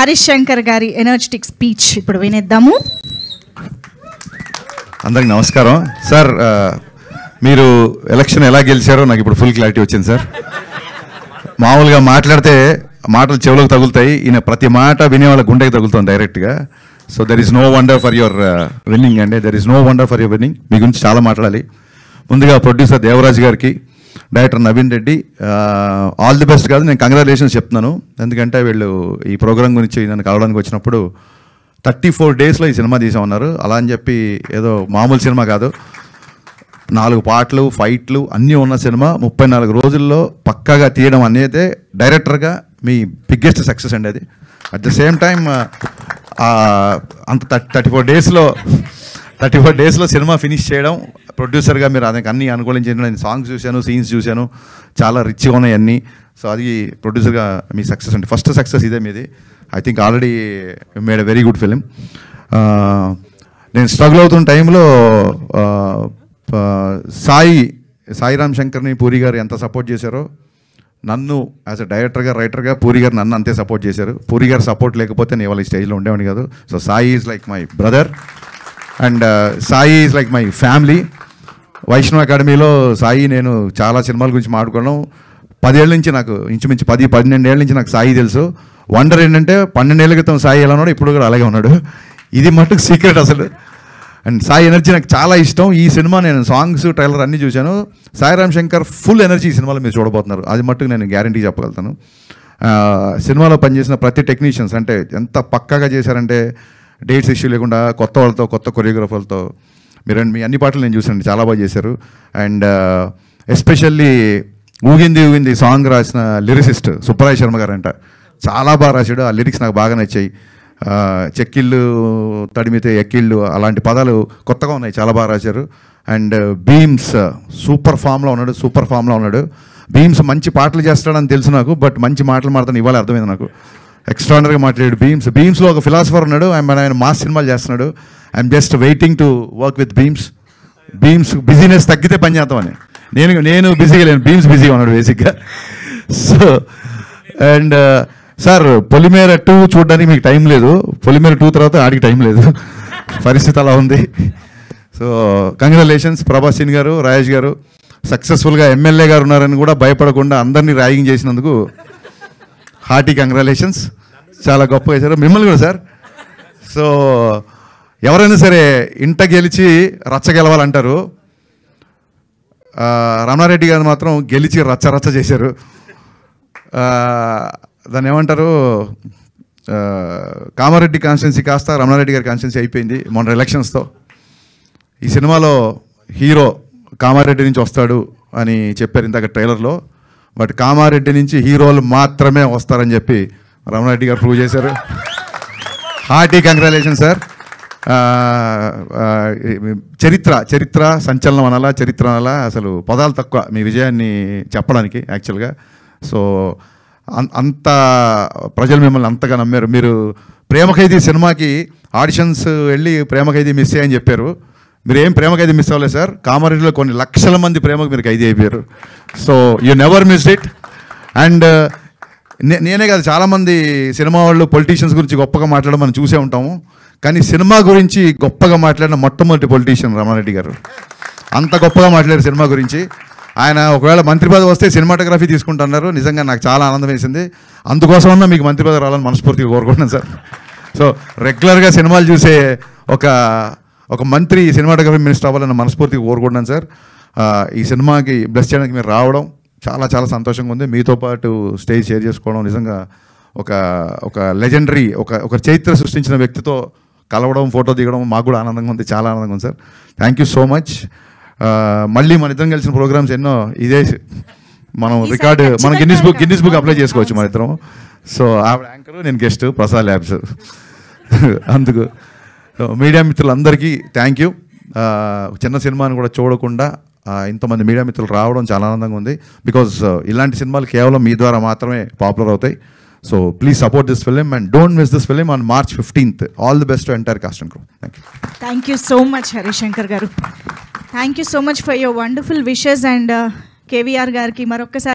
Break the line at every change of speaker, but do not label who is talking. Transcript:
హరీష్ శంకర్ గారి energetic speech ఇప్పుడు వినేద్దాము
అందరికి నమస్కారం సార్ ఆ, మీరు ఎలక్షన్ ఎలా గెలిచారో నాకు ఇప్పుడు ఫుల్ క్లారిటీ వచ్చింది సార్ మామూలుగా మాట్లాడితే మాటలు చెవులకు తగులుతాయి ఈయన ప్రతి మాట వినే వాళ్ళ గుండెకి తగులుతుంది డైరెక్ట్గా so there is no wonder for your winning అండి there is no wonder for your winning మీ గురించి చాలా మాట్లాడాలి ముందుగా ప్రొడ్యూసర్ దేవరాజ్ గారికి director Naveen Reddy all the best కాదు నేను కంగ్రాచులేషన్స్ చెప్తున్నాను ఎందుకంటే వీళ్ళు ఈ ప్రోగ్రామ్ గురించి నన్ను కలవడానికి వచ్చినప్పుడు థర్టీ ఫోర్ డేస్లో ఈ సినిమా తీసామన్నారు అలా అని చెప్పి ఏదో మామూలు సినిమా కాదు నాలుగు పాటలు ఫైట్లు అన్నీ ఉన్న సినిమా ముప్పై నాలుగు రోజుల్లో పక్కాగా తీయడం అనేది డైరెక్టర్గా మీ బిగ్గెస్ట్ సక్సెస్ అండి అది అట్ ద సేమ్ టైం అంత థర్టీ ఫోర్ డేస్లో థర్టీ ఫోర్ డేస్లో సినిమా ఫినిష్ చేయడం ప్రొడ్యూసర్గా మీరు అదే అన్ని అనుకూలించారు నేను సాంగ్స్ చూశాను సీన్స్ చూశాను చాలా రిచ్గా ఉన్నాయి అన్నీ సో అది ప్రొడ్యూసర్గా మీ సక్సెస్ అండి ఫస్ట్ సక్సెస్ ఇదే మీది I think already made a very good film నేను స్ట్రగుల్ అవుతున్న టైంలో ఆ, ఆ, సాయి సాయిరామ్ శంకర్ని పూరి గారు ఎంత సపోర్ట్ చేశారో నన్ను యాజ్ అ డైరెక్టర్గా రైటర్గా పూరి గారు నన్ను అంతే సపోర్ట్ చేశారు పూరి గారు సపోర్ట్ లేకపోతే నేను ఇవాళ ఈ స్టేజ్లో ఉండేవాడిని కాదు so Sai is like my brother and Sai is like my family Vaishnav అకాడమీలో సాయి నేను చాలా సినిమాల గురించి మాట్లాడుకున్నాం పదేళ్ళ నుంచి నాకు ఇంచుమించు పది పన్నెండేళ్ళ నుంచి నాకు సాయి తెలుసు వండర్ ఏంటంటే పన్నెండేళ్ల క్రితం సాయి ఎలా ఉన్నాడు ఇప్పుడు కూడా అలాగే ఉన్నాడు ఇది మటుకు సీక్రెట్ అసలు అండ్ సాయి ఎనర్జీ నాకు చాలా ఇష్టం ఈ సినిమా నేను సాంగ్స్ ట్రైలర్ అన్నీ చూశాను సాయి రామ్ శంకర్ ఫుల్ ఎనర్జీ ఈ సినిమాలో మీరు చూడబోతున్నారు అది మట్టుకు నేను గ్యారంటీ చెప్పగలుగుతాను ఆ, సినిమాలో పనిచేసిన ప్రతి టెక్నీషియన్స్ అంటే ఎంత పక్కాగా చేశారంటే డేట్స్ ఇష్యూ లేకుండా కొత్త వాళ్ళతో కొత్త కొరియోగ్రాఫర్లతో మీరు మీ అన్ని పాటలు నేను చూసాను చాలా బాగా చేశారు అండ్ ఎస్పెషల్లీ ఊగింది ఊగింది సాంగ్ రాసిన లిరిసిస్ట్ సుబ్బరాయ్ శర్మ గారు అంట చాలా బాగా రాశాడు ఆ లిరిక్స్ నాకు బాగా నచ్చాయి ఆ, చెక్కిళ్ళు తడిమితే ఎక్కిళ్ళు అలాంటి పదాలు కొత్తగా ఉన్నాయి చాలా బాగా రాశారు అండ్ బీమ్స్ సూపర్ ఫామ్లో ఉన్నాడు సూపర్ ఫామ్లో ఉన్నాడు బీమ్స్ మంచి పాటలు చేస్తాడని తెలుసు నాకు బట్ మంచి మాటలు మాడతాను ఇవాళ అర్థమైంది నాకు ఎక్స్ట్రానరీగా మాట్లాడాడు బీమ్స్ బీమ్స్లో ఒక ఫిలాసఫర్ ఉన్నాడు ఆయన ఆయన మాస్ సినిమాలు చేస్తున్నాడు I'm just waiting to work with Bheems Bheems business తగ్గితే పని చేద్దామని నేను నేను బిజీగా లేను బీమ్స్ బిజీగా ఉన్నాడు బేసిక్గా so and sir Polimera two చూడడానికి మీకు టైం లేదు పొలిమేర టూ తర్వాత ఆడికి టైం లేదు పరిస్థితి అలా ఉంది సో కంగ్రాచులేషన్స్ ప్రభాస్ సింగ్ గారు రాజేష్ గారు సక్సెస్ఫుల్గా ఎమ్మెల్యే గారు ఉన్నారని కూడా భయపడకుండా అందరినీ ర్యాగింగ్ చేసినందుకు హార్టీ కంగ్రాచులేషన్స్ చాలా గొప్పగా చేశారు మిమ్మల్ని కూడా సార్ సో ఎవరైనా సరే ఇంట గెలిచి రచ్చ గెలవాలంటారు ఆ, రమణారెడ్డి గారు మాత్రం గెలిచి రచ్చ రచ్చ చేశారు ఆ, దాన్ని ఏమంటారు ఆ, కామారెడ్డి కాన్స్టిట్యున్సీ కాస్త రమణారెడ్డి గారి కాన్స్టిట్యున్సీ అయిపోయింది మొన్న ఎలక్షన్స్తో ఈ సినిమాలో హీరో కామారెడ్డి నుంచి వస్తాడు అని చెప్పారు ఇందాక ట్రైలర్లో బట్ కామారెడ్డి నుంచి హీరోలు మాత్రమే వస్తారని చెప్పి రమణారెడ్డి గారు ప్రూవ్ చేశారు హార్టీ కంగ్రాచులేషన్ సార్ ఆ, ఆ, చరిత్ర చరిత్ర సంచలనం అనాలా చరిత్ర అనాలా అసలు పదాలు తక్కువ మీ విజయాన్ని చెప్పడానికి యాక్చువల్గా సో అం- అంత ప్రజలు మిమ్మల్ని అంతగా నమ్మారు మీరు ప్రేమ ఖైదీ సినిమాకి ఆడిషన్స్ వెళ్ళి ప్రేమ ఖైదీ మిస్ అయ్యని చెప్పారు మీరు ఏం ప్రేమ ఖైదీ మిస్ అవ్వలేదు సార్ కామారెడ్డిలో కొన్ని లక్షల మంది ప్రేమకు మీరు ఖైదీ అయిపోయారు so you never miss it and నే- నేనే కాదు చాలామంది సినిమా వాళ్ళు పొలిటీషియన్స్ గురించి గొప్పగా మాట్లాడడం మనం చూసే ఉంటాము కానీ సినిమా గురించి గొప్పగా మాట్లాడిన మొట్టమొదటి పొలిటీషియన్ రమారెడ్డి గారు అంత గొప్పగా మాట్లాడారు సినిమా గురించి ఆయన ఒకవేళ మంత్రి పదవి వస్తే సినిమాటోగ్రఫీ తీసుకుంటున్నారు నిజంగా నాకు చాలా ఆనందం వేసింది అందుకోసమన్నా మీకు మంత్రి పదవి రావాలని మనస్ఫూర్తిగా కోరుకుంటున్నాను సార్ సో రెగ్యులర్గా సినిమాలు చూసే ఒక ఒక మంత్రి సినిమాటోగ్రఫీ మినిస్టర్ అవ్వాలని మనస్ఫూర్తిగా కోరుకుంటున్నాను సార్ ఆ, ఈ సినిమాకి బ్లెస్ చేయడానికి మీరు రావడం చాలా చాలా సంతోషంగా ఉంది మీతో పాటు స్టేజ్ షేర్ చేసుకోవడం నిజంగా ఒక ఒక లెజెండరీ ఒక ఒక చరిత్ర సృష్టించిన వ్యక్తితో కలవడం ఫోటో దిగడం మాకు కూడా ఆనందంగా ఉంది చాలా ఆనందంగా ఉంది sir thank you so much మళ్ళీ మన ఇద్దరం కలిసిన ప్రోగ్రామ్స్ ఎన్నో ఇదే మనం
ఈసారి
రికార్డు మన
ఖచ్చితంగా
గిన్నిస్ బుక్
ఇంకా
గిన్నిస్ బుక్ అప్లై చేసుకోవచ్చు మన ఇద్దరం సో ఆవిడ యాంకర్ నేను గెస్ట్ ప్రసాద్ ల్యాబ్స్ అందుకు సో మీడియా మిత్రులందరికీ థ్యాంక్ యూ చిన్న సినిమాని కూడా చూడకుండా ఆ, ఇంతమంది మీడియా మిత్రులు రావడం చాలా ఆనందంగా ఉంది బికాజ్ ఇలాంటి సినిమాలు కేవలం మీ ద్వారా మాత్రమే పాపులర్ అవుతాయి so please support this film and don't miss this film on March fifteenth all the best entire cast and crew thank you
thank you so much Harishankar garu thank you so much for your wonderful wishes and KVR గారికి మరొకసారి